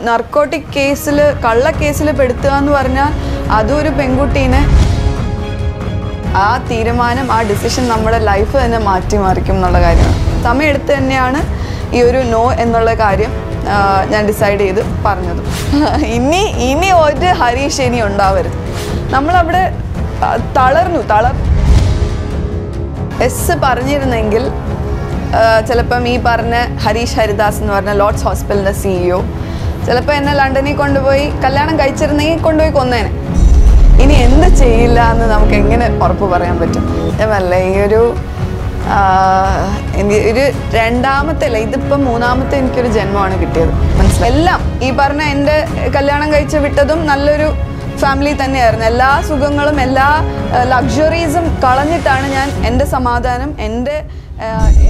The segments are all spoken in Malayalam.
നർക്കോട്ടിക് കേസിൽ കള്ള കേസിൽ പെടുത്തുക എന്ന് പറഞ്ഞാൽ അതും ഒരു പെൺകുട്ടീനെ ആ തീരുമാനം ആ ഡിസിഷൻ നമ്മുടെ ലൈഫ് തന്നെ മാറ്റിമറിക്കും എന്നുള്ള കാര്യമാണ് സമയമെടുത്ത് തന്നെയാണ് ഈ ഒരു നോ എന്നുള്ള കാര്യം ആ, ഞാൻ ഡിസൈഡ് ചെയ്ത് പറഞ്ഞത് ഇനി ഇനി ഒരു ഹരീഷ് ഇനി ഉണ്ടാവരുത് നമ്മളവിടെ ആ, തളർന്നു തളർ എസ് പറഞ്ഞിരുന്നെങ്കിൽ ആ, ചിലപ്പം ഈ പറഞ്ഞ ഹരീഷ് ഹരിദാസ് എന്ന് പറഞ്ഞ ലോർഡ്സ് ഹോസ്പിറ്റലിൻ്റെ സിഇഒ ചിലപ്പോൾ എന്നെ ലണ്ടനിൽ കൊണ്ടുപോയി കല്യാണം കഴിച്ചിരുന്നെങ്കിൽ കൊണ്ടുപോയി കൊന്നേനെ ഇനി എന്ത് ചെയ്യില്ല എന്ന് നമുക്ക് എങ്ങനെ ഉറപ്പ് പറയാൻ പറ്റും അല്ലേ ഈ ഒരു ആ, എനിക്ക് ഒരു രണ്ടാമത്തെ അല്ല ഇതിപ്പം മൂന്നാമത്തെ എനിക്കൊരു ജന്മമാണ് കിട്ടിയത് മനസ്സിലായി എല്ലാം ഈ പറഞ്ഞ എൻ്റെ കല്യാണം കഴിച്ച് വിട്ടതും നല്ലൊരു ഫാമിലി തന്നെയായിരുന്നു എല്ലാ സുഖങ്ങളും എല്ലാ ലക്ഷറീസും കളഞ്ഞിട്ടാണ് ഞാൻ എൻ്റെ സമാധാനം എൻ്റെ ആ,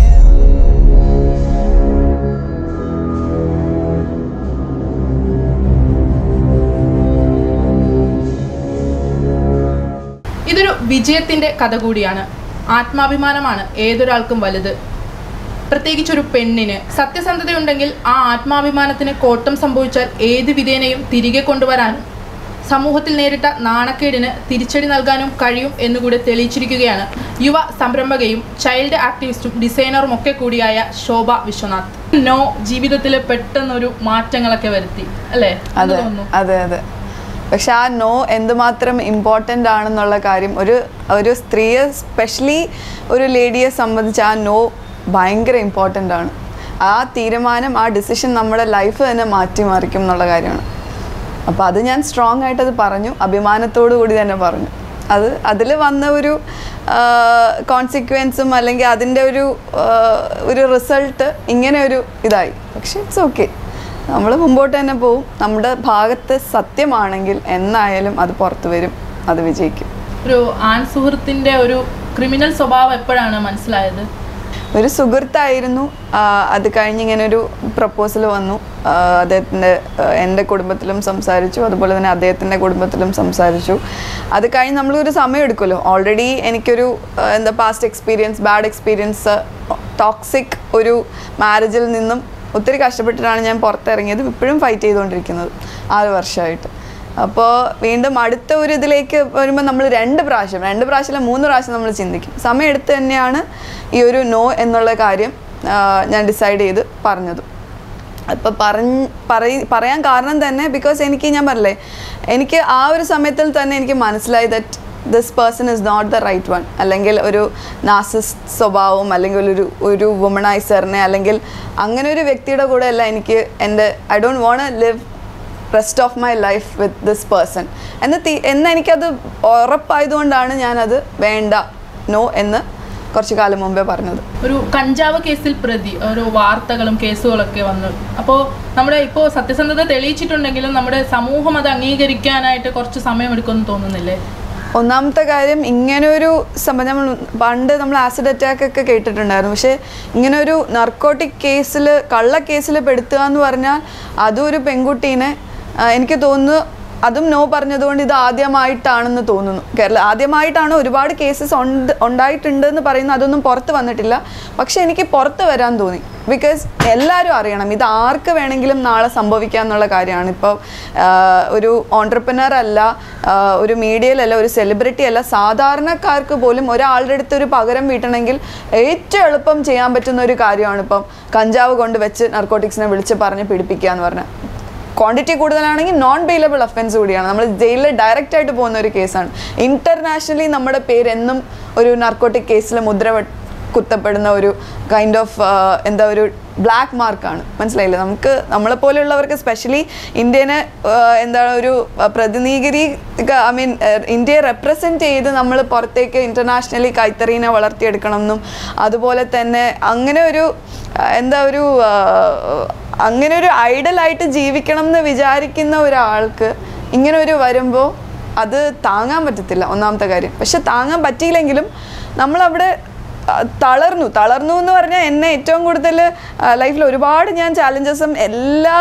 ഇതൊരു വിജയത്തിന്റെ കഥ കൂടിയാണ് ആത്മാഭിമാനമാണ് ഏതൊരാൾക്കും വലുത് പ്രത്യേകിച്ച് ഒരു പെണ്ണിന് സത്യസന്ധതയുണ്ടെങ്കിൽ ആ ആത്മാഭിമാനത്തിന് കോട്ടം സംഭവിച്ചാൽ ഏത് വിധേനയും തിരികെ കൊണ്ടുവരാനും സമൂഹത്തിൽ നേരിട്ട നാണക്കേടിന് തിരിച്ചടി നൽകാനും കഴിയും എന്നുകൂടി തെളിയിച്ചിരിക്കുകയാണ് യുവ സംരംഭകയും ചൈൽഡ് ആക്ടിവിസ്റ്റും ഡിസൈനറും ഒക്കെ കൂടിയായ ശോഭ വിശ്വനാഥ് നോ ജീവിതത്തിൽ പെട്ടെന്നൊരു മാറ്റങ്ങളൊക്കെ വരുത്തി അല്ലേ എന്ത് അതെ തോന്നുന്നു അതെ അതെ പക്ഷെ ആ നോ എന്തുമാത്രം ഇമ്പോർട്ടൻ്റ് ആണെന്നുള്ള കാര്യം ഒരു ഒരു സ്ത്രീയെ സ്പെഷ്യലി ഒരു ലേഡിയെ സംബന്ധിച്ച് ആ നോ ഭയങ്കര ഇമ്പോർട്ടൻ്റ് ആണ് ആ തീരുമാനം ആ ഡിസിഷൻ നമ്മുടെ ലൈഫ് തന്നെ മാറ്റിമറിക്കും എന്നുള്ള കാര്യമാണ് അപ്പോൾ അത് ഞാൻ സ്ട്രോങ് ആയിട്ട് അത് പറഞ്ഞു അഭിമാനത്തോടു കൂടി തന്നെ പറഞ്ഞു അത് അതിൽ വന്ന ഒരു കോൺസിക്വൻസും അല്ലെങ്കിൽ അതിൻ്റെ ഒരു ആ, ഒരു റിസൾട്ട് ഇങ്ങനെ ഒരു ഇതായി പക്ഷെ ഇറ്റ്സ് ഓക്കെ നമ്മൾ മുമ്പോട്ട് തന്നെ പോവും നമ്മുടെ ഭാഗത്ത് സത്യമാണെങ്കിൽ എന്നായാലും അത് പുറത്തു വരും അത് വിജയിക്കും ഒരു ആൺ സുഹൃത്തിന്റെ ഒരു ക്രിമിനൽ സ്വഭാവം എപ്പോഴാണ് മനസ്സിലായത് ഒരു സുഹൃത്തായിരുന്നു ആ, അത് കഴിഞ്ഞ് ഇങ്ങനെ ഒരു പ്രപ്പോസൽ വന്നു ആ, അദ്ദേഹത്തിൻ്റെ ആ, എൻ്റെ കുടുംബത്തിലും സംസാരിച്ചു അതുപോലെ തന്നെ അദ്ദേഹത്തിൻ്റെ കുടുംബത്തിലും സംസാരിച്ചു അത് കഴിഞ്ഞ് നമ്മളൊരു സമയം എടുക്കുമല്ലോ ഓൾറെഡി എനിക്കൊരു ആ, എന്താ past experience bad experience toxic ഒരു മാരേജിൽ നിന്നും ഒത്തിരി കഷ്ടപ്പെട്ടിട്ടാണ് ഞാൻ പുറത്തിറങ്ങിയത് ഇപ്പോഴും ഫൈറ്റ് ചെയ്തുകൊണ്ടിരിക്കുന്നത് ആറ് വർഷമായിട്ട് അപ്പോൾ വീണ്ടും അടുത്ത ഒരു ഇതിലേക്ക് വരുമ്പോൾ നമ്മൾ രണ്ട് പ്രാവശ്യം രണ്ട് പ്രാവശ്യം മൂന്ന് പ്രാവശ്യം നമ്മൾ ചിന്തിക്കും സമയം എടുത്ത് തന്നെയാണ് ഈ ഒരു നോ എന്നുള്ള കാര്യം ആ, ഞാൻ ഡിസൈഡ് ചെയ്ത് പറഞ്ഞത് അപ്പോൾ പറഞ്ഞ് പറയ പറയാൻ കാരണം തന്നെ ബിക്കോസ് എനിക്ക് ഞാൻ പറഞ്ഞില്ലേ എനിക്ക് ആ ഒരു സമയത്തിൽ തന്നെ എനിക്ക് മനസ്സിലായി that this person is not the right one അല്ലെങ്കിൽ ഒരു നാസിസ്റ്റ് സ്വഭാവം അല്ലെങ്കിൽ ഒരു ഒരു വുമണൈസറിനെ അല്ലെങ്കിൽ അങ്ങനെ ഒരു വ്യക്തിയുടെ കൂടെ അല്ല എനിക്ക് എൻ്റെ I don't want live rest of my life with this person എന്ന് തീ എന്ന് എനിക്കത് ഉറപ്പായതുകൊണ്ടാണ് ഞാനത് വേണ്ട നോ എന്ന് കുറച്ച് കാലം മുമ്പേ പറഞ്ഞത് ഒരു കഞ്ചാവ് കേസിൽ പ്രതി ഓരോ വാർത്തകളും കേസുകളൊക്കെ വന്നു അപ്പോൾ നമ്മുടെ ഇപ്പോൾ സത്യസന്ധത തെളിയിച്ചിട്ടുണ്ടെങ്കിലും നമ്മുടെ സമൂഹം അത് അംഗീകരിക്കാനായിട്ട് കുറച്ച് സമയമെടുക്കുമെന്ന് തോന്നുന്നില്ലേ ഒന്നാമത്തെ കാര്യം ഇങ്ങനെ ഒരു സംഭവം നമ്മൾ പണ്ട് നമ്മൾ ആസിഡ് അറ്റാക്ക് ഒക്കെ കേട്ടിട്ടുണ്ടായിരുന്നു പക്ഷേ ഇങ്ങനെ ഒരു നർക്കോട്ടിക് കേസിൽ കള്ള കേസിൽ പെടുത്തുക എന്ന് പറഞ്ഞാൽ അതും ഒരു പെൺകുട്ടീനെ ആ, എനിക്ക് തോന്നുന്നു അതും നോ പറഞ്ഞതുകൊണ്ട് ഇത് ആദ്യമായിട്ടാണെന്ന് തോന്നുന്നു കേരള ആദ്യമായിട്ടാണ് ഒരുപാട് കേസസ് ഉണ്ട് ഉണ്ടായിട്ടുണ്ട് എന്ന് പറയുന്നു അതൊന്നും പുറത്ത് വന്നിട്ടില്ല പക്ഷെ എനിക്ക് പുറത്ത് വരാൻ തോന്നി ബിക്കോസ് എല്ലാവരും അറിയണം ഇത് ആർക്ക് വേണമെങ്കിലും നാളെ സംഭവിക്കാം എന്നുള്ള കാര്യമാണ് ഇപ്പോൾ ഒരു ഓൺടർപ്രനർ അല്ല ആ, ഒരു മീഡിയയിലല്ല ഒരു സെലിബ്രിറ്റി അല്ല സാധാരണക്കാർക്ക് പോലും ഒരാളുടെ അടുത്ത് ഒരു പകരം വീട്ടണമെങ്കിൽ ഏറ്റവും എളുപ്പം ചെയ്യാൻ പറ്റുന്ന ഒരു കാര്യമാണ് ഇപ്പം കഞ്ചാവ് കൊണ്ട് വെച്ച് നർക്കോട്ടിക്സിനെ വിളിച്ച് പറഞ്ഞ് പിടിപ്പിക്കുക എന്ന് പറഞ്ഞാൽ ക്വാണ്ടിറ്റി കൂടുതലാണെങ്കിൽ നോൺ ബെയിലബിൾ ഒഫൻസ് കൂടിയാണ് നമ്മൾ ജയിലിൽ ഡയറക്റ്റ് ആയിട്ട് പോകുന്ന ഒരു കേസാണ് ഇന്റർനാഷണലി നമ്മുടെ പേര് എന്നും ഒരു നർക്കോട്ടിക് കേസിൽ മുദ്ര വെ- കുത്തപ്പെടുന്ന ഒരു കൈൻഡ് ഓഫ് എന്താ ഒരു ബ്ലാക്ക് മാർക്കാണ് മനസ്സിലായില്ലേ നമുക്ക് നമ്മളെ പോലെയുള്ളവർക്ക് സ്പെഷ്യലി ഇന്ത്യനെ ആഹ്, എന്താണ് ഒരു ആഹ്, പ്രതിനിധീകരി ഐ മീൻ ഇന്ത്യയെ റെപ്രസെൻറ്റ് ചെയ്ത് നമ്മൾ പുറത്തേക്ക് ഇൻ്റർനാഷണലി കൈത്തറീനെ വളർത്തിയെടുക്കണം എന്നും അതുപോലെ തന്നെ അങ്ങനെ ഒരു ആഹ്, എന്താ ഒരു ആഹ്, അങ്ങനെ ഒരു ഐഡലായിട്ട് ജീവിക്കണം എന്ന് വിചാരിക്കുന്ന ഒരാൾക്ക് ഇങ്ങനെ ഒരു വരുമ്പോൾ അത് താങ്ങാൻ പറ്റത്തില്ല ഒന്നാമത്തെ കാര്യം പക്ഷെ താങ്ങാൻ പറ്റിയില്ലെങ്കിലും നമ്മളവിടെ ആ, തളർന്നു തളർന്നു എന്ന് പറഞ്ഞാൽ എന്നെ ഏറ്റവും കൂടുതൽ ലൈഫിൽ ഒരുപാട് ഞാൻ ചാലഞ്ചസും എല്ലാ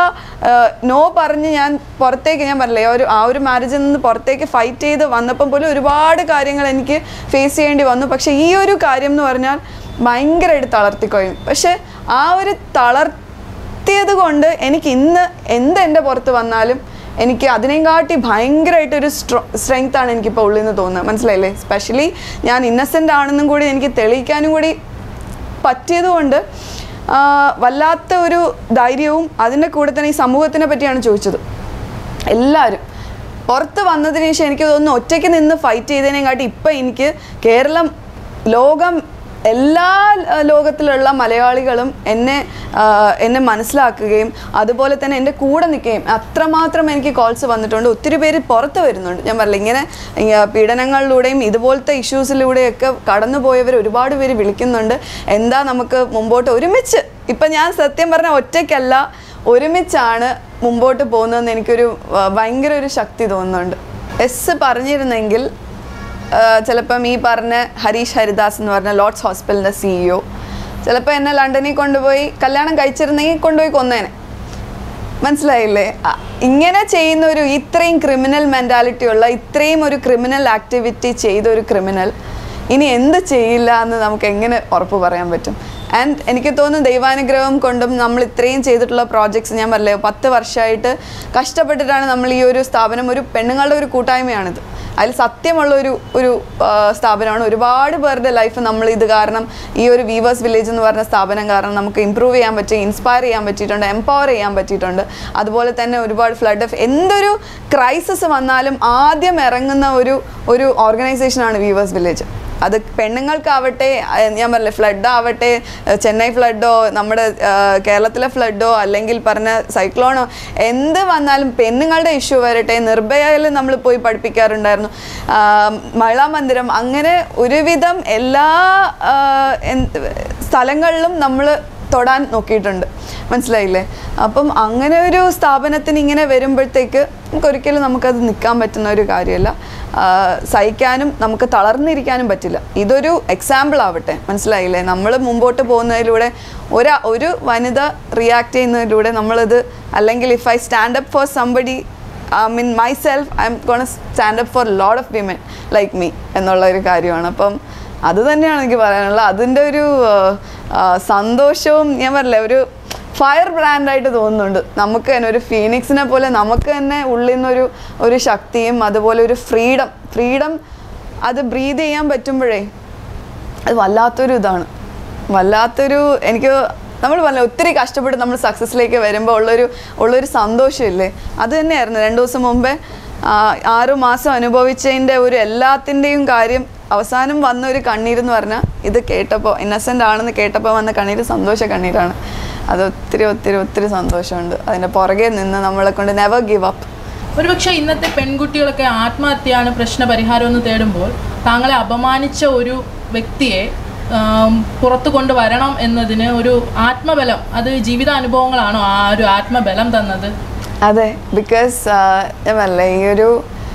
നോ പറഞ്ഞ് ഞാൻ പുറത്തേക്ക് ഞാൻ പറഞ്ഞില്ലേ ആ ഒരു ആ ഒരു മാരേജിൽ നിന്ന് പുറത്തേക്ക് ഫൈറ്റ് ചെയ്ത് വന്നപ്പം പോലും ഒരുപാട് കാര്യങ്ങൾ എനിക്ക് ഫേസ് ചെയ്യേണ്ടി വന്നു പക്ഷേ ഈ ഒരു കാര്യം എന്ന് പറഞ്ഞാൽ ഭയങ്കരമായിട്ട് തളർത്തിക്കഴിയും പക്ഷേ ആ ഒരു തളർ നിർത്തിയത് കൊണ്ട് എനിക്ക് ഇന്ന് എന്ത് എൻ്റെ പുറത്ത് വന്നാലും എനിക്ക് അതിനെക്കാട്ടി ഭയങ്കരമായിട്ടൊരു സ്ട്രോ സ്ട്രെങ്ത് ആണ് എനിക്കിപ്പോൾ ഉള്ളിൽ നിന്ന് തോന്നുന്നത് മനസ്സിലായില്ലേ സ്പെഷ്യലി ഞാൻ ഇന്നസെൻ്റ് ആണെന്നും കൂടി എനിക്ക് തെളിയിക്കാനും കൂടി പറ്റിയതുകൊണ്ട് ആ, വല്ലാത്ത ഒരു ധൈര്യവും അതിൻ്റെ കൂടെ തന്നെ ഈ സമൂഹത്തിനെ പറ്റിയാണ് ചോദിച്ചത് എല്ലാവരും പുറത്ത് വന്നതിന് ശേഷം എനിക്ക് തോന്നുന്നു ഒറ്റയ്ക്ക് നിന്ന് ഫൈറ്റ് ചെയ്തതിനെക്കാട്ടി ഇപ്പം എനിക്ക് കേരളം ലോകം എല്ലാ ആ, ലോകത്തിലുള്ള മലയാളികളും എന്നെ ആ, എന്നെ മനസ്സിലാക്കുകയും അതുപോലെ തന്നെ എൻ്റെ കൂടെ നിൽക്കുകയും അത്രമാത്രം എനിക്ക് കോൾസ് വന്നിട്ടുണ്ട് ഒത്തിരി പേര് പുറത്ത് വരുന്നുണ്ട് ഞാൻ പറഞ്ഞില്ല ഇങ്ങനെ ഈ, ആ, പീഡനങ്ങളിലൂടെയും ഇതുപോലത്തെ ഇഷ്യൂസിലൂടെയൊക്കെ കടന്നു പോയവർ ഒരുപാട് പേര് വിളിക്കുന്നുണ്ട് എന്താ നമുക്ക് മുമ്പോട്ട് ഒരുമിച്ച് ഇപ്പം ഞാൻ സത്യം പറഞ്ഞ ഒറ്റയ്ക്കല്ല ഒരുമിച്ചാണ് മുമ്പോട്ട് പോകുന്നതെന്ന് എനിക്കൊരു ആ, ഭയങ്കര ഒരു ശക്തി തോന്നുന്നുണ്ട് എസ് പറഞ്ഞിരുന്നെങ്കിൽ ആ, ചിലപ്പം ഈ പറഞ്ഞ ഹരീഷ് ഹരിദാസ് എന്ന് പറഞ്ഞ ലോർഡ്സ് ഹോസ്പിറ്റലിൻ്റെ സിഇഒ ചിലപ്പോൾ എന്നെ ലണ്ടനിൽ കൊണ്ടുപോയി കല്യാണം കഴിച്ചിരുന്നെങ്കിൽ കൊണ്ടുപോയി കൊന്നേനെ മനസ്സിലായില്ലേ അ- ഇങ്ങനെ ചെയ്യുന്ന ഒരു ഇത്രയും ക്രിമിനൽ മെൻറ്റാലിറ്റി ഉള്ള ഇത്രയും ഒരു ക്രിമിനൽ ആക്ടിവിറ്റി ചെയ്ത ഒരു ക്രിമിനൽ ഇനി എന്ത് ചെയ്യില്ല എന്ന് നമുക്ക് എങ്ങനെ ഉറപ്പ് പറയാൻ പറ്റും ആൻഡ് എനിക്ക് തോന്നുന്നു ദൈവാനുഗ്രഹം കൊണ്ടും നമ്മൾ ഇത്രയും ചെയ്തിട്ടുള്ള പ്രോജക്ട്സ് ഞാൻ പറഞ്ഞില്ലേ പത്ത് വർഷമായിട്ട് കഷ്ടപ്പെട്ടിട്ടാണ് നമ്മൾ ഈ ഒരു സ്ഥാപനം ഒരു പെണ്ണുങ്ങളുടെ ഒരു കൂട്ടായ്മയാണിത് അതിൽ സത്യമുള്ള ഒരു ഒരു ആ, സ്ഥാപനമാണ് ഒരുപാട് പേരുടെ ലൈഫ് നമ്മൾ ഇത് കാരണം ഈ ഒരു വീവേഴ്സ് വില്ലേജ് എന്ന് പറഞ്ഞ സ്ഥാപനം കാരണം നമുക്ക് ഇമ്പ്രൂവ് ചെയ്യാൻ പറ്റി ഇൻസ്പയർ ചെയ്യാൻ പറ്റിയിട്ടുണ്ട് എംപവർ ചെയ്യാൻ പറ്റിയിട്ടുണ്ട് അതുപോലെ തന്നെ ഒരുപാട് ഫ്ലഡ് എന്തോരു ക്രൈസിസ് വന്നാലും ആദ്യം ഇറങ്ങുന്ന ഒരു ഒരു ഓർഗനൈസേഷനാണ് വീവേഴ്സ് വില്ലേജ് അത് പെണ്ണുങ്ങൾക്കാവട്ടെ അഹ് ഞാൻ പറഞ്ഞില്ലേ ഫ്ലഡ് ആവട്ടെ അഹ് ചെന്നൈ ഫ്ലഡോ നമ്മുടെ ആഹ് കേരളത്തിലെ ഫ്ലഡോ അല്ലെങ്കിൽ പറഞ്ഞ സൈക്ലോണോ എന്ത് വന്നാലും പെണ്ണുങ്ങളുടെ ഇഷ്യൂ വരട്ടെ നിർഭയയിൽ നമ്മൾ പോയി പഠിപ്പിക്കാറുണ്ടായിരുന്നു ആഹ് മഹിളാ മന്ദിരം അങ്ങനെ ഒരുവിധം എല്ലാ ആഹ് എന്ത് സ്ഥലങ്ങളിലും നമ്മൾ തൊടാൻ നോക്കിയിട്ടുണ്ട് മനസ്സിലായില്ലേ അപ്പം അങ്ങനെ ഒരു സ്ഥാപനത്തിന് ഇങ്ങനെ വരുമ്പോഴത്തേക്ക് നമുക്ക് ഒരിക്കലും നമുക്കത് നിൽക്കാൻ പറ്റുന്ന ഒരു കാര്യമല്ല ആഹ് സഹിക്കാനും നമുക്ക് തളർന്നിരിക്കാനും പറ്റില്ല ഇതൊരു എക്സാമ്പിൾ ആവട്ടെ മനസ്സിലായില്ലേ നമ്മൾ മുമ്പോട്ട് പോകുന്നതിലൂടെ ഒരാ ഒരു വനിത റിയാക്ട് ചെയ്യുന്നതിലൂടെ നമ്മളത് അല്ലെങ്കിൽ if I stand up for somebody I mean myself I'm gonna stand up for load of women like me എന്നുള്ള ഒരു കാര്യമാണ് അപ്പം അത് തന്നെയാണ് എനിക്ക് പറയാനുള്ളത് അതിൻ്റെ ഒരു ആഹ്, ആഹ്, സന്തോഷവും ഞാൻ പറഞ്ഞില്ലേ ഒരു ഫയർ ബ്രാൻഡായിട്ട് തോന്നുന്നുണ്ട് നമുക്ക് തന്നെ ഒരു ഫീനിക്സിനെ പോലെ നമുക്ക് തന്നെ ഉള്ളിൽ നിന്നൊരു ഒരു ശക്തിയും അതുപോലെ ഒരു ഫ്രീഡം ഫ്രീഡം അത് ബ്രീത് ചെയ്യാൻ പറ്റുമ്പോഴേ അത് വല്ലാത്തൊരു ഇതാണ് വല്ലാത്തൊരു എനിക്ക് നമ്മൾ പറഞ്ഞ ഒത്തിരി കഷ്ടപ്പെട്ട് നമ്മൾ സക്സസ്സിലേക്ക് വരുമ്പോൾ ഉള്ളൊരു ഉള്ളൊരു സന്തോഷമില്ലേ അത് തന്നെയായിരുന്നു രണ്ട് ദിവസം മുമ്പേ ആ, ആറ് മാസം അനുഭവിച്ചതിൻ്റെ ഒരു എല്ലാത്തിൻ്റെയും കാര്യം അവസാനം വന്ന ഒരു കണ്ണീരെന്ന് പറഞ്ഞാൽ ഇത് കേട്ടപ്പോൾ ഇന്നസെൻ്റ് ആണെന്ന് കേട്ടപ്പോൾ വന്ന കണ്ണീര് സന്തോഷ കണ്ണീരാണ് അത് ഒത്തിരി ഒത്തിരി ഒത്തിരി സന്തോഷമുണ്ട് അതിൻ്റെ പുറകെ നിന്ന് നമ്മളെ കൊണ്ട് നെവർ ഗിവ് അപ്പ് ഒരുപക്ഷെ ഇന്നത്തെ പെൺകുട്ടികളൊക്കെ ആത്മഹത്യയാണ് പ്രശ്ന പരിഹാരം എന്ന് തേടുമ്പോൾ താങ്കളെ അപമാനിച്ച ഒരു വ്യക്തിയെ ആം, പുറത്തു കൊണ്ടുവരണം എന്നതിന് ഒരു ആത്മബലം അത് ജീവിതാനുഭവങ്ങളാണോ ആ ഒരു ആത്മബലം തന്നത് അതെ ബിക്കോസ് ഞാൻ പറഞ്ഞില്ലേ ഈ ഒരു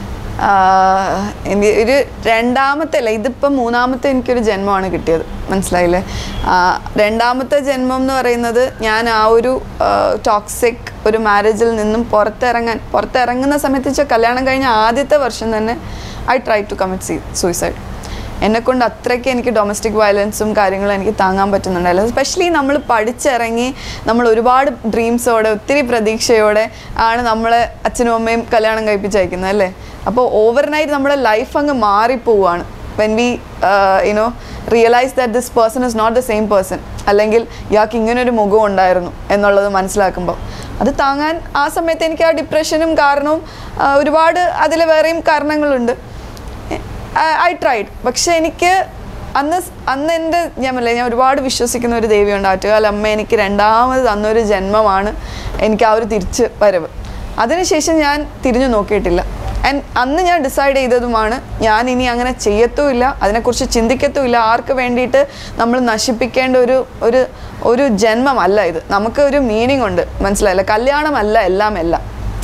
ആ, എനിക്ക് ഒരു രണ്ടാമത്തെ അല്ല ഇതിപ്പം മൂന്നാമത്തെ എനിക്കൊരു ജന്മമാണ് കിട്ടിയത് മനസ്സിലായില്ലേ ആ, രണ്ടാമത്തെ ജന്മം എന്ന് പറയുന്നത് ഞാൻ ആ ഒരു ടോക്സിക് ഒരു മാരേജിൽ നിന്നും പുറത്തിറങ്ങാൻ പുറത്തിറങ്ങുന്ന സമയത്ത് വെച്ചാൽ കല്യാണം കഴിഞ്ഞ ആദ്യത്തെ വർഷം തന്നെ I try to commit suicide എന്നെക്കൊണ്ട് അത്രയ്ക്ക് എനിക്ക് ഡൊമസ്റ്റിക് വയലൻസും കാര്യങ്ങളും എനിക്ക് താങ്ങാൻ പറ്റുന്നുണ്ടായില്ല എസ്പെഷ്യലി നമ്മൾ പഠിച്ചിറങ്ങി നമ്മൾ ഒരുപാട് ഡ്രീംസോടെ ഒത്തിരി പ്രതീക്ഷയോടെ ആണ് നമ്മളെ അച്ഛനും അമ്മയും കല്യാണം കഴിപ്പിച്ചയക്കുന്നത് അല്ലേ അപ്പോൾ ഓവർനൈറ്റ് നമ്മുടെ ലൈഫ് അങ്ങ് മാറിപ്പോവാണ് when we you know realize that this person is not the same person അല്ലെങ്കിൽ ഇയാൾക്ക് ഇങ്ങനൊരു മുഖം ഉണ്ടായിരുന്നു എന്നുള്ളത് മനസ്സിലാക്കുമ്പോൾ അത് താങ്ങാൻ ആ സമയത്ത് എനിക്ക് ആ ഡിപ്രഷനും കാരണവും ആ, ഒരുപാട് അതിൽ വേറെയും കാരണങ്ങളുണ്ട് ഐ ട്രൈഡ് പക്ഷെ എനിക്ക് അന്ന് സ്- അന്ന് എൻ്റെ ഞാൻ പറയില്ലേ ഞാൻ ഒരുപാട് വിശ്വസിക്കുന്ന ഒരു ദേവിയുണ്ട് ആറ്റുകാല അമ്മ എനിക്ക് രണ്ടാമത് തന്നൊരു ജന്മമാണ് എനിക്ക് ആ ഒരു തിരിച്ച് വരവ് അതിനുശേഷം ഞാൻ തിരിഞ്ഞു നോക്കിയിട്ടില്ല ആൻഡ് അന്ന് ഞാൻ ഡിസൈഡ് ചെയ്തതുമാണ് ഞാൻ ഇനി അങ്ങനെ ചെയ്യത്തുമില്ല അതിനെക്കുറിച്ച് ചിന്തിക്കത്തുമില്ല ആർക്ക് വേണ്ടിയിട്ട് നമ്മൾ നശിപ്പിക്കേണ്ട ഒരു ഒരു ഒരു ജന്മമല്ല ഇത് നമുക്ക് ഒരു മീനിങ് ഉണ്ട് മനസ്സിലായില്ല കല്യാണമല്ല എല്ലാം എല്ലാം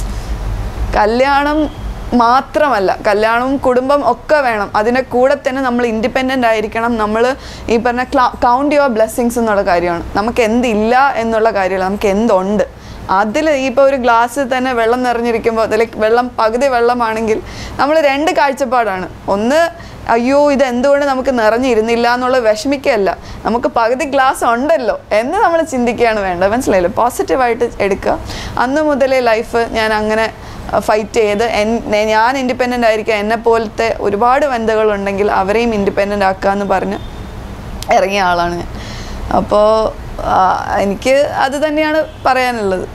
കല്യാണം മാത്രമല്ല കല്യാണവും കുടുംബം ഒക്കെ വേണം അതിൻ്റെ കൂടെ തന്നെ നമ്മൾ ഇൻഡിപെൻഡൻ്റ് ആയിരിക്കണം നമ്മൾ ഈ പറഞ്ഞ കൗണ്ട് യുവർ ബ്ലെസ്സിങ്സ് എന്നുള്ള കാര്യമാണ് നമുക്ക് എന്തില്ല എന്നുള്ള കാര്യമല്ല നമുക്ക് എന്തുണ്ട് അതിൽ ഇപ്പോൾ ഒരു ഗ്ലാസ്സിൽ തന്നെ വെള്ളം നിറഞ്ഞിരിക്കുമ്പോൾ അതിൽ വെള്ളം പകുതി വെള്ളമാണെങ്കിൽ നമ്മൾ രണ്ട് കാഴ്ചപ്പാടാണ് ഒന്ന് അയ്യോ ഇത് എന്തുകൊണ്ട് നമുക്ക് നിറഞ്ഞിരുന്നില്ല എന്നുള്ള വിഷമിക്കുകയല്ല നമുക്ക് പകുതി ഗ്ലാസ് ഉണ്ടല്ലോ എന്ന് നമ്മൾ ചിന്തിക്കുകയാണ് വേണ്ടത് മനസ്സിലായില്ലോ പോസിറ്റീവായിട്ട് എടുക്കുക അന്ന് മുതലേ ലൈഫ് ഞാൻ അങ്ങനെ ഫൈറ്റ് ചെയ്ത് എൻ- നെ- ഞാൻ ഇൻഡിപെൻഡൻ്റ് ആയിരിക്കുക എന്നെ പോലത്തെ ഒരുപാട് വനിതകളുണ്ടെങ്കിൽ അവരെയും ഇൻഡിപെൻഡൻ്റ് ആക്കുക എന്ന് പറഞ്ഞ് ഇറങ്ങിയ ആളാണ് ഞാൻ അപ്പോൾ എനിക്ക് അത് തന്നെയാണ് പറയാനുള്ളത്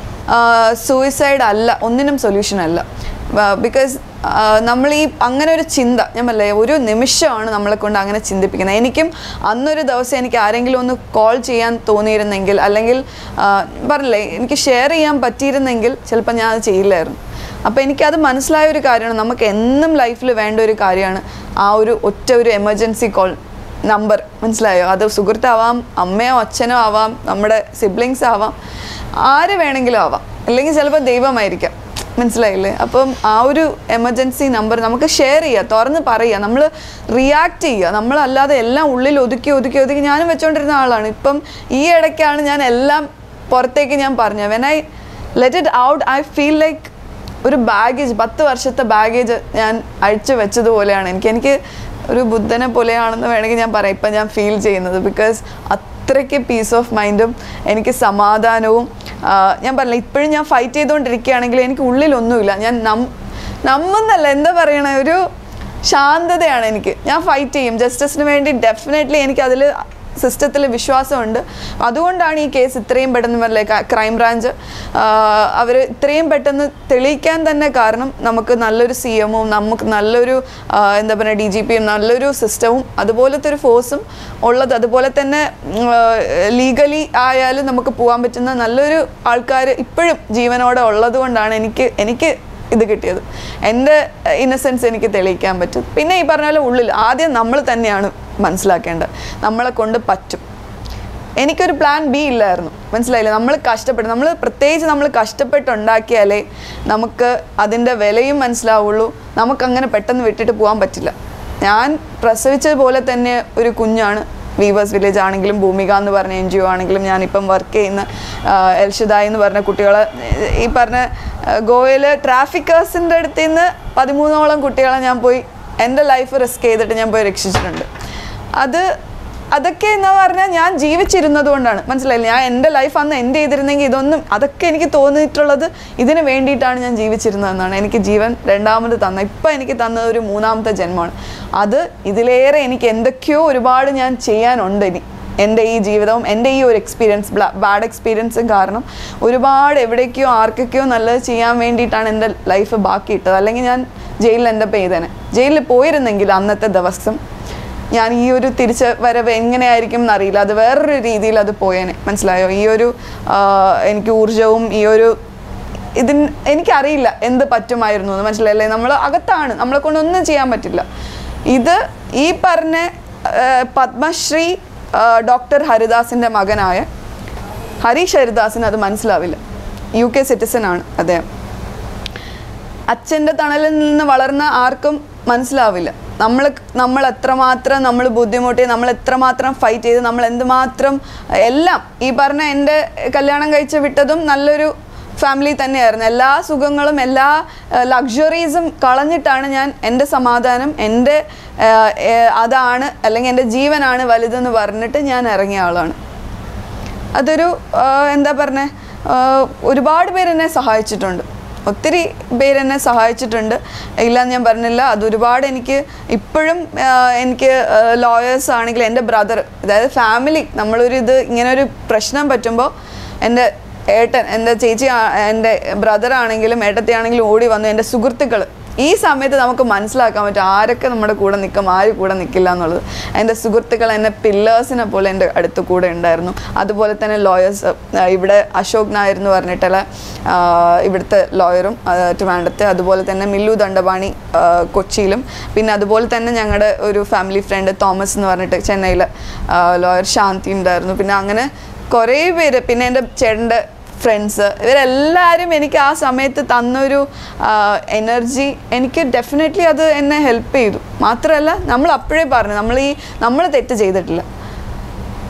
സൂയിസൈഡ് അല്ല ഒന്നിനും സൊല്യൂഷൻ അല്ല ബിക്കോസ് നമ്മൾ ഈ അങ്ങനെ ഒരു ചിന്ത ഞാൻ പറയലേ ഒരു നിമിഷമാണ് നമ്മളെ കൊണ്ട് അങ്ങനെ ചിന്തിപ്പിക്കുന്നത് എനിക്കും അന്നൊരു ദിവസം എനിക്ക് ആരെങ്കിലും ഒന്ന് കോൾ ചെയ്യാൻ തോന്നിയിരുന്നെങ്കിൽ അല്ലെങ്കിൽ ആ, പറഞ്ഞില്ലേ എനിക്ക് ഷെയർ ചെയ്യാൻ പറ്റിയിരുന്നെങ്കിൽ ചിലപ്പോൾ ഞാൻ അത് ചെയ്യില്ലായിരുന്നു അപ്പോൾ എനിക്കത് മനസ്സിലായ ഒരു കാര്യമാണ് നമുക്ക് എന്നും ലൈഫിൽ വേണ്ട ഒരു കാര്യമാണ് ആ ഒരു ഒറ്റ ഒരു എമർജൻസി കോൾ നമ്പർ മനസ്സിലായോ അത് സുഹൃത്താവാം അമ്മയോ അച്ഛനോ ആവാം നമ്മുടെ സിബ്ലിങ്സ് ആവാം ആര് വേണമെങ്കിലും ആവാം അല്ലെങ്കിൽ ചിലപ്പോൾ ദൈവമായിരിക്കാം മനസ്സിലായില്ലേ അപ്പം ആ ഒരു എമർജൻസി നമ്പർ നമുക്ക് ഷെയർ ചെയ്യുക തുറന്ന് പറയുക നമ്മൾ റിയാക്ട് ചെയ്യുക നമ്മളല്ലാതെ എല്ലാം ഉള്ളിൽ ഒതുക്കി ഒതുക്കി ഒതുക്കി ഞാനും വെച്ചുകൊണ്ടിരുന്ന ആളാണ് ഇപ്പം ഈ ഇടയ്ക്കാണ് ഞാൻ എല്ലാം പുറത്തേക്ക് ഞാൻ പറഞ്ഞത് when I let it out I feel like ഒരു ബാഗേജ് പത്ത് വർഷത്തെ ബാഗേജ് ഞാൻ അഴിച്ചു വെച്ചതുപോലെയാണ് എനിക്ക് എനിക്ക് ഒരു ബുദ്ധനെ പോലെയാണെന്ന് വേണമെങ്കിൽ ഞാൻ പറയാം ഇപ്പം ഞാൻ ഫീൽ ചെയ്യുന്നത് ബിക്കോസ് അത്രയ്ക്ക് പീസ് ഓഫ് മൈൻഡും എനിക്ക് സമാധാനവും ആ, ഞാൻ പറഞ്ഞില്ല ഇപ്പോഴും ഞാൻ ഫൈറ്റ് ചെയ്തുകൊണ്ടിരിക്കുകയാണെങ്കിൽ എനിക്ക് ഉള്ളിലൊന്നുമില്ല ഞാൻ നം നമ്മന്നല്ല എന്താ പറയണേ ഒരു ശാന്തതയാണ് എനിക്ക് ഞാൻ ഫൈറ്റ് ചെയ്യും ജസ്റ്റിസിന് വേണ്ടി ഡെഫിനറ്റ്ലി എനിക്ക് അതിൽ സിസ്റ്റത്തിൽ വിശ്വാസമുണ്ട് അതുകൊണ്ടാണ് ഈ കേസ് ഇത്രയും പെട്ടെന്ന് വരലേ ക്രൈം ബ്രാഞ്ച് അവർ ഇത്രയും പെട്ടെന്ന് തെളിയിക്കാൻ തന്നെ കാരണം നമുക്ക് നല്ലൊരു സി എമ്മും നമുക്ക് നല്ലൊരു ആ, എന്താ പറയുക ഡി ജി പിയും നല്ലൊരു സിസ്റ്റവും അതുപോലത്തെ ഒരു ഫോഴ്സും ഉള്ളത് അതുപോലെ തന്നെ ലീഗലി ആയാലും നമുക്ക് പോകാൻ പറ്റുന്ന നല്ലൊരു ആൾക്കാർ ഇപ്പോഴും ജീവനോടെ ഉള്ളത് കൊണ്ടാണ് എനിക്ക് എനിക്ക് ഇത് കിട്ടിയത് എൻ്റെ ഇന്നസെൻസ് എനിക്ക് തെളിയിക്കാൻ പറ്റും പിന്നെ ഈ പറഞ്ഞ പോലെ ഉള്ളിൽ ആദ്യം നമ്മൾ തന്നെയാണ് മനസ്സിലാക്കേണ്ടത് നമ്മളെ കൊണ്ട് പറ്റും എനിക്കൊരു പ്ലാൻ ബി ഇല്ലായിരുന്നു മനസ്സിലായില്ലേ നമ്മൾ കഷ്ടപ്പെട്ട് നമ്മൾ പ്രത്യേകിച്ച് നമ്മൾ കഷ്ടപ്പെട്ടുണ്ടാക്കിയാലേ നമുക്ക് അതിൻ്റെ വിലയും മനസ്സിലാവുള്ളൂ നമുക്കങ്ങനെ പെട്ടെന്ന് വിട്ടിട്ട് പോകാൻ പറ്റില്ല ഞാൻ പ്രസവിച്ചതുപോലെ തന്നെ ഒരു കുഞ്ഞാണ് വീവേഴ്സ് വില്ലേജ് ആണെങ്കിലും ഭൂമിക എന്ന് പറഞ്ഞ എൻ ജി ഒ ആണെങ്കിലും ഞാനിപ്പം വർക്ക് ചെയ്യുന്ന ആ, എൽഷിദായി എന്ന് പറഞ്ഞ കുട്ടികളെ ഈ പറഞ്ഞ ഗോവയിൽ ട്രാഫിക്കേഴ്സിൻ്റെ അടുത്ത് നിന്ന് പതിമൂന്നോളം കുട്ടികളെ ഞാൻ പോയി എൻ്റെ ലൈഫ് റിസ്ക് ചെയ്തിട്ട് ഞാൻ പോയി രക്ഷിച്ചിട്ടുണ്ട് അത് അതൊക്കെ എന്ന് പറഞ്ഞാൽ ഞാൻ ജീവിച്ചിരുന്നത് കൊണ്ടാണ് മനസ്സിലായില്ലേ ഞാൻ എൻ്റെ ലൈഫ് അന്ന് എൻഡ് ചെയ്തിരുന്നെങ്കിൽ ഇതൊന്നും അതൊക്കെ എനിക്ക് തോന്നിയിട്ടുള്ളത് ഇതിന് വേണ്ടിയിട്ടാണ് ഞാൻ ജീവിച്ചിരുന്നതെന്നാണ് എനിക്ക് ജീവൻ രണ്ടാമത് തന്ന ഇപ്പം എനിക്ക് തന്നത് ഒരു മൂന്നാമത്തെ ജന്മമാണ് അത് ഇതിലേറെ എനിക്ക് എന്തൊക്കെയോ ഒരുപാട് ഞാൻ ചെയ്യാനുണ്ട് ഇനി എൻ്റെ ഈ ജീവിതവും എൻ്റെ ഈ ഒരു എക്സ്പീരിയൻസ് ബാഡ് എക്സ്പീരിയൻസും കാരണം ഒരുപാട് എവിടേക്കോ ആർക്കൊക്കെയോ നല്ലത് ചെയ്യാൻ വേണ്ടിയിട്ടാണ് എൻ്റെ ലൈഫ് ബാക്കി ഇട്ടത് അല്ലെങ്കിൽ ഞാൻ ജയിലിൽ എൻ്റെ പെയ്തേനെ ജയിലിൽ പോയിരുന്നെങ്കിൽ അന്നത്തെ ദിവസം ഞാൻ ഈ ഒരു തിരിച്ച് വരവ് എങ്ങനെയായിരിക്കും എന്നറിയില്ല അത് വേറൊരു രീതിയിൽ അത് പോയേനെ മനസ്സിലായോ ഈ ഒരു ആ, എനിക്ക് ഊർജവും ഈ ഒരു ഇതിന് എനിക്കറിയില്ല എന്ത് പറ്റുമായിരുന്നു എന്ന് മനസ്സിലായില്ലേ നമ്മൾ അകത്താണ് നമ്മളെ കൊണ്ടൊന്നും ചെയ്യാൻ പറ്റില്ല ഇത് ഈ പറഞ്ഞ ആ, പത്മശ്രീ ആ, ഡോക്ടർ ഹരിദാസിൻ്റെ മകനായ ഹരീഷ് ഹരിദാസിന് അത് മനസ്സിലാവില്ല യു കെ സിറ്റിസൺ ആണ് അദ്ദേഹം അച്ഛൻ്റെ തണലിൽ നിന്ന് വളർന്ന ആർക്കും മനസ്സിലാവില്ല നമ്മൾ നമ്മൾ എത്രമാത്രം നമ്മൾ ബുദ്ധിമുട്ടി നമ്മൾ എത്രമാത്രം ഫൈറ്റ് ചെയ്ത് നമ്മൾ എന്തുമാത്രം എല്ലാം ഈ പറഞ്ഞ എൻ്റെ കല്യാണം കഴിച്ച് വിട്ടതും നല്ലൊരു ഫാമിലി തന്നെയായിരുന്നു എല്ലാ സുഖങ്ങളും എല്ലാ ലക്ഷറീസും കളഞ്ഞിട്ടാണ് ഞാൻ എൻ്റെ സമാധാനം എൻ്റെ ഏഹ്, ഏഹ്, അതാണ് അല്ലെങ്കിൽ എൻ്റെ ജീവനാണ് വലുതെന്ന് പറഞ്ഞിട്ട് ഞാൻ ഇറങ്ങിയ ആളാണ് അതൊരു ആ, എന്താ പറഞ്ഞേ ആ, ഒരുപാട് പേര് എന്നെ സഹായിച്ചിട്ടുണ്ട് ഒത്തിരി പേര് എന്നെ സഹായിച്ചിട്ടുണ്ട് ഇല്ലാന്ന് ഞാൻ പറഞ്ഞില്ല അത് ഒരുപാട് എനിക്ക് ഇപ്പോഴും ആ, എനിക്ക് ലോയേഴ്സ് ആണെങ്കിൽ എൻ്റെ ബ്രദർ അതായത് ഫാമിലി നമ്മളൊരു ഇത് ഇങ്ങനെ ഒരു പ്രശ്നം പറ്റുമ്പോൾ എൻ്റെ ഏട്ടൻ എൻ്റെ ചേച്ചി ആ- എൻ്റെ ബ്രദർ ആണെങ്കിലും ഏട്ടത്തി ആണെങ്കിലും ഓടി വന്നു എൻ്റെ സുഹൃത്തുക്കൾ ഈ സമയത്ത് നമുക്ക് മനസ്സിലാക്കാൻ പറ്റും ആരൊക്കെ നമ്മുടെ കൂടെ നിൽക്കും ആര് കൂടെ നിൽക്കില്ല എന്നുള്ളത് എൻ്റെ സുഹൃത്തുക്കൾ എന്നെ പില്ലേഴ്സിനെ പോലെ എൻ്റെ അടുത്ത് കൂടെ ഉണ്ടായിരുന്നു അതുപോലെ തന്നെ ലോയേഴ്സ് ഇവിടെ അശോക് നായർ എന്ന് പറഞ്ഞിട്ടുള്ള ആ, ഇവിടുത്തെ ലോയറും ട്രിവാൻഡത്തെ അതുപോലെ തന്നെ മില്ലു ദണ്ഡപാണി ആ, കൊച്ചിയിലും പിന്നെ അതുപോലെ തന്നെ ഞങ്ങളുടെ ഒരു ഫാമിലി ഫ്രണ്ട് തോമസ് എന്ന് പറഞ്ഞിട്ട് ചെന്നൈയിലെ ലോയർ ശാന്തി ഉണ്ടായിരുന്നു പിന്നെ അങ്ങനെ കുറേ പേര് പിന്നെ എൻ്റെ ചേട്ടൻ്റെ ഫ്രണ്ട്സ് ഇവരെല്ലാവരും എനിക്ക് ആ സമയത്ത് തന്നൊരു എനർജി എനിക്ക് ഡെഫിനറ്റ്ലി അത് എന്നെ ഹെൽപ്പ് ചെയ്തു മാത്രമല്ല നമ്മൾ അപ്പോഴേ പറഞ്ഞു നമ്മൾ ഈ നമ്മൾ തെറ്റ് ചെയ്തിട്ടില്ല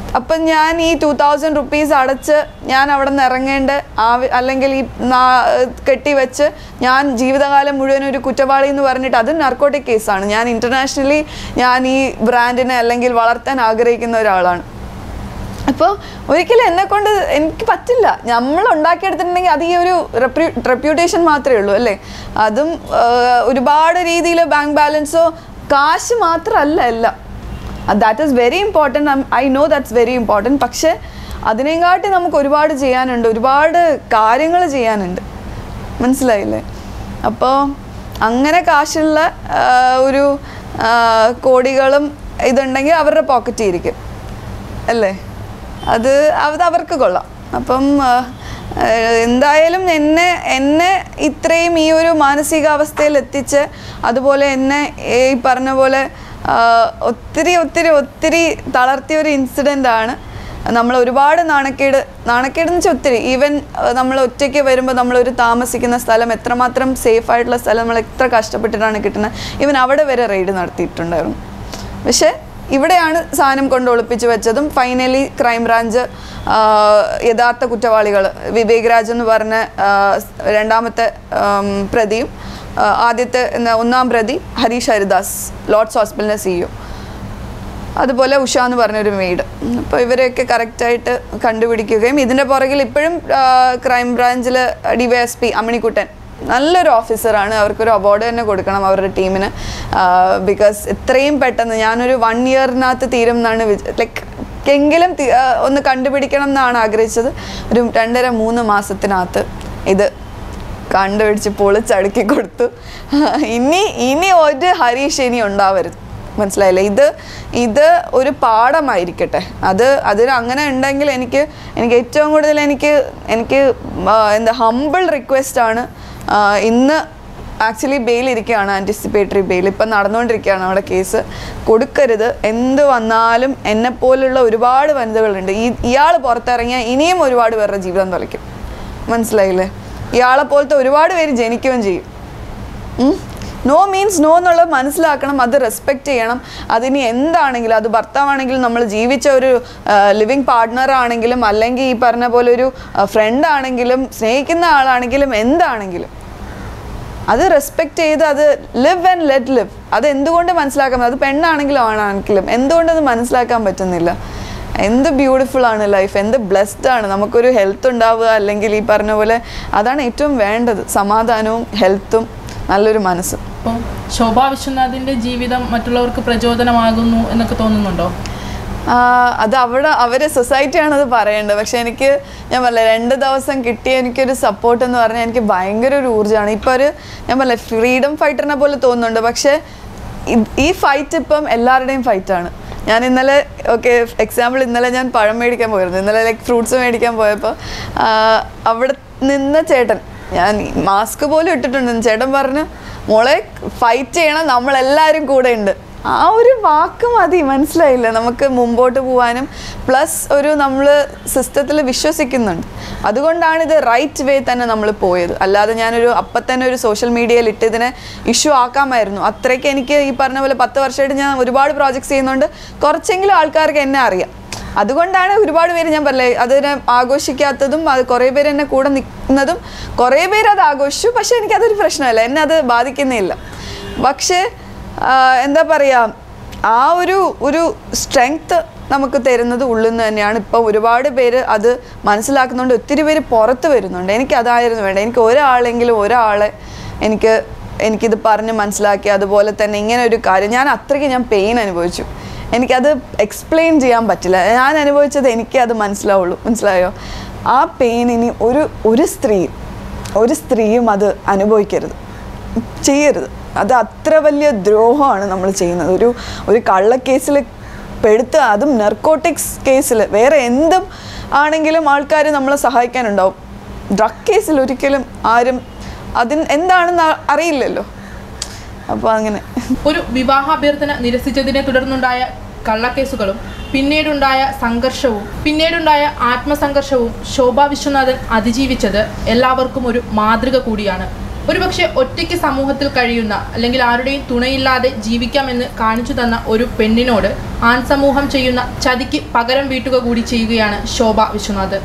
അപ്പം ഞാൻ ഈ ടു തൗസൻഡ് റുപ്പീസ് അടച്ച് ഞാൻ അവിടെ നിന്ന് ഇറങ്ങേണ്ട ആവ അല്ലെങ്കിൽ ഈ നാ- കെട്ടി വെച്ച് ഞാൻ ജീവിതകാലം മുഴുവൻ ഒരു കുറ്റവാളി എന്ന് പറഞ്ഞിട്ട് അത് നർക്കോട്ടിക് കേസാണ് ഞാൻ ഇൻ്റർനാഷണലി ഞാൻ ഈ ബ്രാൻഡിനെ അല്ലെങ്കിൽ വളർത്താൻ ആഗ്രഹിക്കുന്ന ഒരാളാണ് അപ്പോൾ ഒരിക്കലും എന്നെ കൊണ്ട് എനിക്ക് പറ്റില്ല നമ്മൾ ഉണ്ടാക്കിയെടുത്തിട്ടുണ്ടെങ്കിൽ അത് ഈ ഒരു റെപ്യൂട്ടേഷൻ മാത്രമേ ഉള്ളൂ അല്ലേ അതും ആ, ഒരുപാട് രീതിയിൽ ബാങ്ക് ബാലൻസോ കാശ് മാത്രമല്ല എല്ലാം that is very important I know that's very important പക്ഷേ അതിനെക്കാട്ടി നമുക്ക് ഒരുപാട് ചെയ്യാനുണ്ട് ഒരുപാട് കാര്യങ്ങൾ ചെയ്യാനുണ്ട് മനസ്സിലായില്ലേ അപ്പോൾ അങ്ങനെ കാശുള്ള ആ, ഒരു ആ, കോടികളും ഇതുണ്ടെങ്കിൽ അവരുടെ പോക്കറ്റിൽ ഇരിക്കും അല്ലേ അത് അത് അവർക്ക് കൊള്ളാം അപ്പം ആ, ആ, എന്തായാലും എന്നെ എന്നെ ഇത്രയും ഈ ഒരു മാനസികാവസ്ഥയിൽ എത്തിച്ച് അതുപോലെ എന്നെ ഈ പറഞ്ഞ പോലെ ആ, ഒത്തിരി ഒത്തിരി ഒത്തിരി തളർത്തിയ ഒരു ഇൻസിഡൻ്റ് ആണ് നമ്മൾ ഒരുപാട് നാണക്കേട് നാണക്കേട് എന്ന് വെച്ചാൽ ഒത്തിരി ഈവൻ നമ്മൾ ഒറ്റയ്ക്ക് വരുമ്പോൾ നമ്മളൊരു താമസിക്കുന്ന സ്ഥലം എത്രമാത്രം സേഫ് ആയിട്ടുള്ള സ്ഥലം നമ്മൾ എത്ര കഷ്ടപ്പെട്ടിട്ടാണ് കിട്ടുന്നത് ഈവൻ അവിടെ വരെ റെയ്ഡ് നടത്തിയിട്ടുണ്ടായിരുന്നു പക്ഷേ ഇവിടെയാണ് സാധനം കൊണ്ട് ഒളിപ്പിച്ച് വെച്ചതും ഫൈനലി ക്രൈംബ്രാഞ്ച് യഥാർത്ഥ കുറ്റവാളികൾ വിവേക് രാജ് എന്ന് പറഞ്ഞ ആ, രണ്ടാമത്തെ ആം, പ്രതിയും ആ, ആദ്യത്തെ എന്ന ഒന്നാം പ്രതി ഹരീഷ് ഹരിദാസ് ലോർഡ്സ് ഹോസ്പിറ്റലിൻ്റെ സിഇഒ അതുപോലെ ഉഷ എന്ന് പറഞ്ഞൊരു മെയ്ഡ് അപ്പോൾ ഇവരെയൊക്കെ കറക്റ്റായിട്ട് കണ്ടുപിടിക്കുകയും ഇതിൻ്റെ പുറകിൽ ഇപ്പോഴും ക്രൈം ബ്രാഞ്ചിൽ D Y S P Amminikuttan നല്ലൊരു ഓഫീസറാണ് അവർക്കൊരു അവാർഡ് തന്നെ കൊടുക്കണം അവരുടെ ടീമിന് ബിക്കോസ് ഇത്രയും പെട്ടെന്ന് ഞാനൊരു വൺ ഇയറിനകത്ത് തീരും എന്നാണ് ലൈക്ക് എങ്കിലും തി- ആ, ഒന്ന് കണ്ടുപിടിക്കണം എന്നാണ് ആഗ്രഹിച്ചത് ഒരു രണ്ടര മൂന്ന് മാസത്തിനകത്ത് ഇത് കണ്ടുപിടിച്ച് പൊളിച്ചടുക്കി കൊടുത്തു ഇനി ഇനി ഒരു ഹരീഷ് ഇനി ഉണ്ടാവരുത് മനസ്സിലായില്ലേ ഇത് ഇത് ഒരു പാഠമായിരിക്കട്ടെ അത് അതിന് അങ്ങനെ ഉണ്ടെങ്കിൽ എനിക്ക് എനിക്ക് ഏറ്റവും കൂടുതൽ എനിക്ക് എനിക്ക് ആ, എന്താ ഹമ്പിൾ റിക്വസ്റ്റ് ആണ് ആ, ഇന്ന് ആക്ച്വലി ബെയിൽ ഇരിക്കുകയാണ് ആൻറ്റിസിപ്പേറ്ററി ബെയിൽ ഇപ്പം നടന്നുകൊണ്ടിരിക്കുകയാണ് അവിടെ കേസ് കൊടുക്കരുത് എന്ത് വന്നാലും എന്നെപ്പോലുള്ള ഒരുപാട് വനിതകളുണ്ട് ഈ ഇയാൾ പുറത്തിറങ്ങിയാൽ ഇനിയും ഒരുപാട് പേരുടെ ജീവിതം തുലയ്ക്കും മനസ്സിലായില്ലേ ഇയാളെ പോലത്തെ ഒരുപാട് പേര് ജനിക്കുകയും ചെയ്യും നോ മീൻസ് നോ എന്നുള്ളത് മനസ്സിലാക്കണം അത് റെസ്പെക്റ്റ് ചെയ്യണം അതിനി എന്താണെങ്കിലും അത് ഭർത്താവാണെങ്കിലും നമ്മൾ ജീവിച്ച ഒരു ലിവിങ് പാർട്ട്ണർ ആണെങ്കിലും അല്ലെങ്കിൽ ഈ പറഞ്ഞ പോലെ ഒരു ഫ്രണ്ട് ആണെങ്കിലും സ്നേഹിക്കുന്ന ആളാണെങ്കിലും എന്താണെങ്കിലും അത് റെസ്പെക്റ്റ് ചെയ്ത് അത് ലിവ് ആൻഡ് ലെറ്റ് ലിവ് അത് എന്തുകൊണ്ട് മനസ്സിലാക്കാൻ അത് പെണ്ണാണെങ്കിലും ആണാണെങ്കിലും എന്തുകൊണ്ട് അത് മനസ്സിലാക്കാൻ പറ്റുന്നില്ല എന്ത് ബ്യൂട്ടിഫുൾ ആണ് ലൈഫ് എന്ത് ബ്ലെസ്ഡ് ആണ് നമുക്കൊരു ഹെൽത്ത് ഉണ്ടാവുക അല്ലെങ്കിൽ ഈ പറഞ്ഞ പോലെ അതാണ് ഏറ്റവും വേണ്ടത് സമാധാനവും ഹെൽത്തും നല്ലൊരു മനസ്സും അപ്പോൾ ശോഭാ വിശ്വനാഥിന്റെ ജീവിതം മറ്റുള്ളവർക്ക് പ്രചോദനമാകുന്നു എന്നൊക്കെ തോന്നുന്നുണ്ടോ ആ, അത് അവിടെ അവർ സൊസൈറ്റിയാണ് അത് പറയേണ്ടത് പക്ഷെ എനിക്ക് ഞാൻ പറഞ്ഞില്ല രണ്ട് ദിവസം കിട്ടിയ എനിക്കൊരു സപ്പോർട്ട് എന്ന് പറഞ്ഞാൽ എനിക്ക് ഭയങ്കര ഒരു ഊർജ്ജമാണ് ഇപ്പോൾ ഒരു ഞാൻ പറഞ്ഞില്ല ഫ്രീഡം ഫൈറ്ററിനെ പോലെ തോന്നുന്നുണ്ട് പക്ഷേ ഇത്- ഈ ഫൈറ്റ് ഇപ്പം എല്ലാവരുടെയും ഫൈറ്റാണ് ഞാൻ ഇന്നലെ ഓക്കെ എക്സാമ്പിൾ ഇന്നലെ ഞാൻ പഴം മേടിക്കാൻ പോയിരുന്നു ഇന്നലെ ലൈക്ക് ഫ്രൂട്ട്സ് മേടിക്കാൻ പോയപ്പോൾ ആ, അവിടെ നിന്ന ചേട്ടൻ ഞാൻ മാസ്ക് പോലും ഇട്ടിട്ടുണ്ട് ചേട്ടൻ പറഞ്ഞു മോളെ ഫൈറ്റ് ചെയ്യണം നമ്മളെല്ലാവരും കൂടെ ഉണ്ട് ആ ഒരു വാക്ക് മതി മനസ്സിലായില്ല നമുക്ക് മുമ്പോട്ട് പോകാനും പ്ലസ് ഒരു നമ്മൾ സിസ്റ്റത്തിൽ വിശ്വസിക്കുന്നുണ്ട് അതുകൊണ്ടാണ് ഇത് റൈറ്റ് വേ തന്നെ നമ്മൾ പോയത് അല്ലാതെ ഞാനൊരു അപ്പം തന്നെ ഒരു സോഷ്യൽ മീഡിയയിൽ ഇട്ട് ഇതിനെ ഇഷ്യൂ ആക്കാമായിരുന്നു അത്രയ്ക്ക് എനിക്ക് ഈ പറഞ്ഞ പോലെ പത്ത് വർഷമായിട്ട് ഞാൻ ഒരുപാട് പ്രോജക്ട്സ് ചെയ്യുന്നുണ്ട് കുറച്ചെങ്കിലും ആൾക്കാർക്ക് എന്നെ അറിയാം അതുകൊണ്ടാണ് ഒരുപാട് പേര് ഞാൻ പറഞ്ഞില്ലേ അതിനെ ആഘോഷിക്കാത്തതും അത് കുറേ പേര് എന്നെ കൂടെ നിൽക്കുന്നതും കുറേ പേര് അത് ആഘോഷിച്ചു പക്ഷെ എനിക്കതൊരു പ്രശ്നമല്ല എന്നെ അത് ബാധിക്കുന്നില്ല പക്ഷേ ആ, എന്താ പറയുക ആ ഒരു ഒരു സ്ട്രെങ്ത് നമുക്ക് തരുന്നത് ഉള്ളിൽ നിന്ന് തന്നെയാണ് ഇപ്പം ഒരുപാട് പേര് അത് മനസ്സിലാക്കുന്നുണ്ട് ഒത്തിരി പേര് പുറത്ത് വരുന്നുണ്ട് എനിക്ക് അതായിരുന്നു വേണ്ട എനിക്ക് ഒരാളെങ്കിലും ഒരാളെ എനിക്ക് എനിക്കിത് പറഞ്ഞ് മനസ്സിലാക്കി അതുപോലെ തന്നെ ഇങ്ങനെ ഒരു കാര്യം ഞാൻ അത്രയ്ക്ക് ഞാൻ പെയിൻ അനുഭവിച്ചു എനിക്കത് എക്സ്പ്ലെയിൻ ചെയ്യാൻ പറ്റില്ല ഞാൻ അനുഭവിച്ചത് എനിക്ക് അത് മനസ്സിലാവുള്ളൂ മനസ്സിലായോ ആ പെയിൻ ഇനി ഒരു ഒരു സ്ത്രീയും ഒരു സ്ത്രീയും അത് അനുഭവിക്കരുത് ചെയ്യരുത് അത് അത്ര വലിയ ദ്രോഹമാണ് നമ്മൾ ചെയ്യുന്നത് ഒരു ഒരു കള്ളക്കേസിൽ പെടുത്തുക അതും നെർക്കോട്ടിക്സ് കേസിൽ വേറെ എന്തും ആണെങ്കിലും ആൾക്കാർ നമ്മളെ സഹായിക്കാനുണ്ടാവും ഡ്രഗ് കേസിൽ ഒരിക്കലും ആരും അതിന് എന്താണെന്ന് അ- അറിയില്ലല്ലോ അപ്പോൾ അങ്ങനെ ഒരു വിവാഹാഭ്യർത്ഥന നിരസിച്ചതിനെ തുടർന്നുണ്ടായ കള്ളക്കേസുകളും പിന്നീടുണ്ടായ സംഘർഷവും പിന്നീടുണ്ടായ ആത്മസംഘർഷവും ശോഭാ വിശ്വനാഥൻ അതിജീവിച്ചത് എല്ലാവർക്കും ഒരു മാതൃക കൂടിയാണ് ഒരുപക്ഷെ ഒറ്റയ്ക്ക് സമൂഹത്തിൽ കഴിയുന്ന അല്ലെങ്കിൽ ആരുടെയും തുണയില്ലാതെ ജീവിക്കാമെന്ന് കാണിച്ചു തന്ന ഒരു പെണ്ണിനോട് ആൺ സമൂഹം ചെയ്യുന്ന ചതിക്ക് പകരം വീട്ടുക കൂടി ചെയ്യുകയാണ് ശോഭ വിശ്വനാഥ്